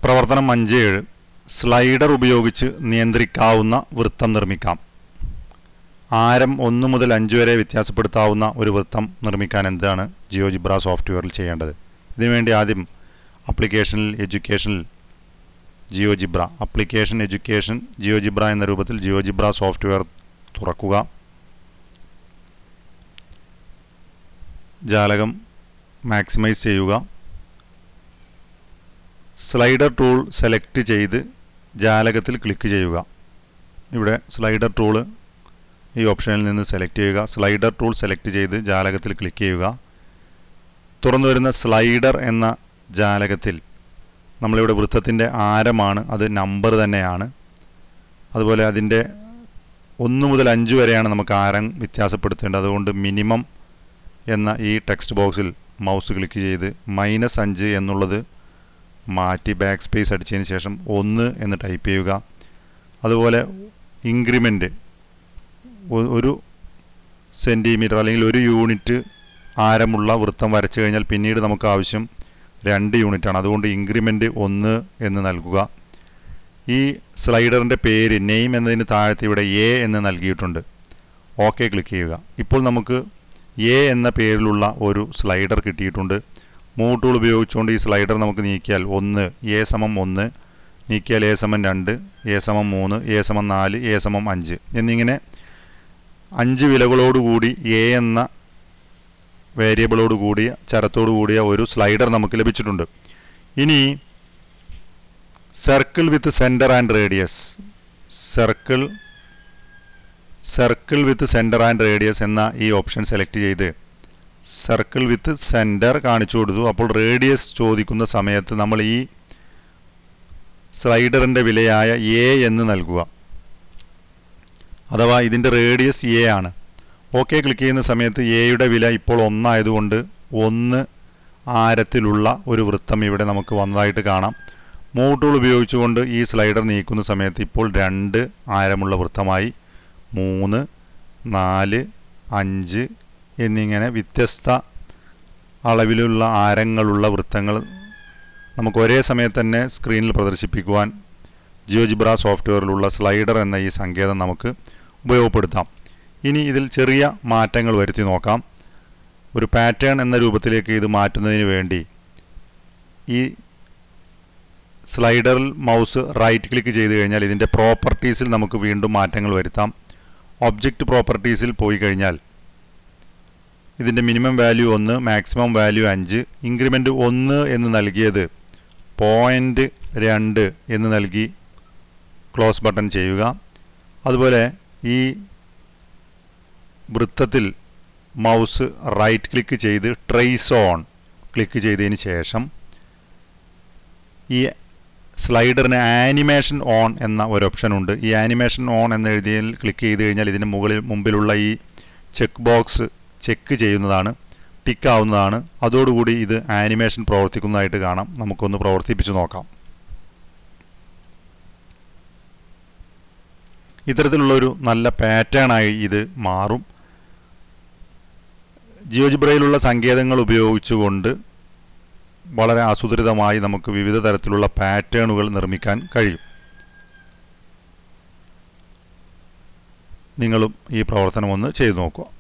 പ്രവർത്തനം അഞ്ച് ഏഴ് സ്ലൈഡർ ഉപയോഗിച്ച് നിയന്ത്രിക്കാവുന്ന വൃത്തം നിർമ്മിക്കാം ആരം ഒന്ന് മുതൽ അഞ്ച് വരെ വ്യത്യാസപ്പെടുത്താവുന്ന ഒരു വൃത്തം നിർമ്മിക്കാൻ എന്താണ് ജിയോജിബ്ര സോഫ്റ്റ്വെയറിൽ ചെയ്യേണ്ടത് ഇതിനുവേണ്ടി ആദ്യം അപ്ലിക്കേഷനിൽ എഡ്യൂക്കേഷനിൽ ജിയോജിബ്ര അപ്ലിക്കേഷൻ എഡ്യൂക്കേഷൻ ജിയോജിബ്ര എന്ന രൂപത്തിൽ ജിയോജിബ്ര സോഫ്റ്റ്വെയർ തുറക്കുക ജാലകം മാക്സിമൈസ് ചെയ്യുക സ്ലൈഡർ ടൂൾ സെലക്ട് ചെയ്ത് ജാലകത്തിൽ ക്ലിക്ക് ചെയ്യുക ഇവിടെ സ്ലൈഡർ ടൂള് ഈ ഓപ്ഷനിൽ നിന്ന് സെലക്ട് ചെയ്യുക സ്ലൈഡർ ടൂൾ സെലക്ട് ചെയ്ത് ജാലകത്തിൽ ക്ലിക്ക് ചെയ്യുക തുറന്നു വരുന്ന സ്ലൈഡർ എന്ന ജാലകത്തിൽ നമ്മളിവിടെ വൃത്തത്തിൻ്റെ ആരമാണ് അത് നമ്പർ തന്നെയാണ് അതുപോലെ അതിൻ്റെ ഒന്ന് മുതൽ അഞ്ച് വരെയാണ് നമുക്ക് ആരം വ്യത്യാസപ്പെടുത്തേണ്ടത് അതുകൊണ്ട് മിനിമം എന്ന ഈ ടെക്സ്റ്റ് ബോക്സിൽ മൗസ് ക്ലിക്ക് ചെയ്ത് മൈനസ് അഞ്ച് എന്നുള്ളത് മാറ്റി ബാക്ക് സ്പേസ് അടിച്ചതിന് ശേഷം ഒന്ന് എന്ന് ടൈപ്പ് ചെയ്യുക അതുപോലെ ഇൻക്രിമെൻറ്റ് ഒരു സെൻറ്റിമീറ്റർ അല്ലെങ്കിൽ ഒരു യൂണിറ്റ് ആരമുള്ള വൃത്തം വരച്ചു കഴിഞ്ഞാൽ പിന്നീട് നമുക്ക് ആവശ്യം രണ്ട് യൂണിറ്റാണ് അതുകൊണ്ട് ഇൻക്രിമെൻറ്റ് ഒന്ന് എന്ന് നൽകുക ഈ സ്ലൈഡറിൻ്റെ പേര് നെയിം എന്നതിന് താഴത്ത് ഇവിടെ എ എന്ന് നൽകിയിട്ടുണ്ട് ഓക്കെ ക്ലിക്ക് ചെയ്യുക ഇപ്പോൾ നമുക്ക് എ എന്ന പേരിലുള്ള ഒരു സ്ലൈഡർ കിട്ടിയിട്ടുണ്ട് മൂവ് ടൂൾ ഉപയോഗിച്ചുകൊണ്ട് ഈ സ്ലൈഡർ നമുക്ക് നീക്കിയാൽ ഒന്ന് എ സമം ഒന്ന് നീക്കിയാൽ എ സമം രണ്ട് എ സമം മൂന്ന് എ സമം നാല് എ സമം അഞ്ച് എന്നിങ്ങനെ അഞ്ച് വിലകളോടുകൂടി എ എന്ന വേരിയബിളോട് കൂടിയ ചരത്തോടു കൂടിയ ഒരു സ്ലൈഡർ നമുക്ക് ലഭിച്ചിട്ടുണ്ട് ഇനി circle with centre and radius circle circle with centre and radius എന്ന ഈ ഓപ്ഷൻ സെലക്ട് ചെയ്ത് സർക്കിൾ വിത്ത് സെൻറ്റർ കാണിച്ചു കൊടുത്തു അപ്പോൾ റേഡിയസ് ചോദിക്കുന്ന സമയത്ത് നമ്മൾ ഈ സ്ലൈഡറിൻ്റെ വിലയായ എ എന്ന് നൽകുക അഥവാ ഇതിൻ്റെ റേഡിയസ് എ ആണ് ഓക്കെ ക്ലിക്ക് ചെയ്യുന്ന സമയത്ത് എയുടെ വില ഇപ്പോൾ ഒന്നായതുകൊണ്ട് ഒന്ന് ആരത്തിലുള്ള ഒരു വൃത്തം ഇവിടെ നമുക്ക് വന്നതായിട്ട് കാണാം മൂവ് ടൂൾ ഉപയോഗിച്ചുകൊണ്ട് ഈ സ്ലൈഡർ നീക്കുന്ന സമയത്ത് ഇപ്പോൾ രണ്ട് ആരമുള്ള വൃത്തമായി മൂന്ന് നാല് അഞ്ച് എന്നിങ്ങനെ വ്യത്യസ്ത അളവിലുള്ള ആരങ്ങളുള്ള വൃത്തങ്ങൾ നമുക്ക് ഒരേ സമയത്ത് തന്നെ സ്ക്രീനിൽ പ്രദർശിപ്പിക്കുവാൻ ജിയോജിബ്ര സോഫ്റ്റ്വെയറിലുള്ള സ്ലൈഡർ എന്ന ഈ സങ്കേതം നമുക്ക് ഉപയോഗപ്പെടുത്താം ഇനി ഇതിൽ ചെറിയ മാറ്റങ്ങൾ വരുത്തി നോക്കാം ഒരു പാറ്റേൺ എന്ന രൂപത്തിലേക്ക് ഇത് മാറ്റുന്നതിന് വേണ്ടി ഈ സ്ലൈഡറിൽ മൗസ് റൈറ്റ് ക്ലിക്ക് ചെയ്ത് കഴിഞ്ഞാൽ ഇതിൻ്റെ പ്രോപ്പർട്ടീസിൽ നമുക്ക് വീണ്ടും മാറ്റങ്ങൾ വരുത്താം ഒബ്ജക്റ്റ് പ്രോപ്പർട്ടീസിൽ പോയി കഴിഞ്ഞാൽ ഇതിൻ്റെ മിനിമം വാല്യൂ ഒന്ന് മാക്സിമം വാല്യൂ അഞ്ച് ഇൻക്രിമെൻ്റ് ഒന്ന് എന്ന് നൽകിയത് പോയിൻ്റ് രണ്ട് എന്ന് നൽകി ക്ലോസ് ബട്ടൺ ചെയ്യുക അതുപോലെ ഈ വൃത്തത്തിൽ മൗസ് റൈറ്റ് ക്ലിക്ക് ചെയ്ത് ട്രേസ് ഓൺ ക്ലിക്ക് ചെയ്തതിന് ശേഷം ഈ സ്ലൈഡറിന് ആനിമേഷൻ ഓൺ എന്ന ഒരു ഓപ്ഷൻ ഉണ്ട് ഈ ആനിമേഷൻ ഓൺ എന്ന് എഴുതിയതിൽ ക്ലിക്ക് ചെയ്ത് കഴിഞ്ഞാൽ ഇതിന് മുകളിൽ മുമ്പിലുള്ള ഈ ചെക്ക് ബോക്സ് ചെക്ക് ചെയ്യുന്നതാണ് ടിക്ക് ആവുന്നതാണ് അതോടുകൂടി ഇത് ആനിമേഷൻ പ്രവർത്തിക്കുന്നതായിട്ട് കാണാം നമുക്കൊന്ന് പ്രവർത്തിപ്പിച്ച് നോക്കാം ഇത്തരത്തിലുള്ളൊരു നല്ല പാറ്റേണായി ഇത് മാറും ജിയോജിബ്രയിലുള്ള സങ്കേതങ്ങൾ ഉപയോഗിച്ചുകൊണ്ട് വളരെ ആസൂത്രിതമായി നമുക്ക് വിവിധ തരത്തിലുള്ള പാറ്റേണുകൾ നിർമ്മിക്കാൻ കഴിയും നിങ്ങളും ഈ പ്രവർത്തനം ഒന്ന് ചെയ്തു നോക്കുക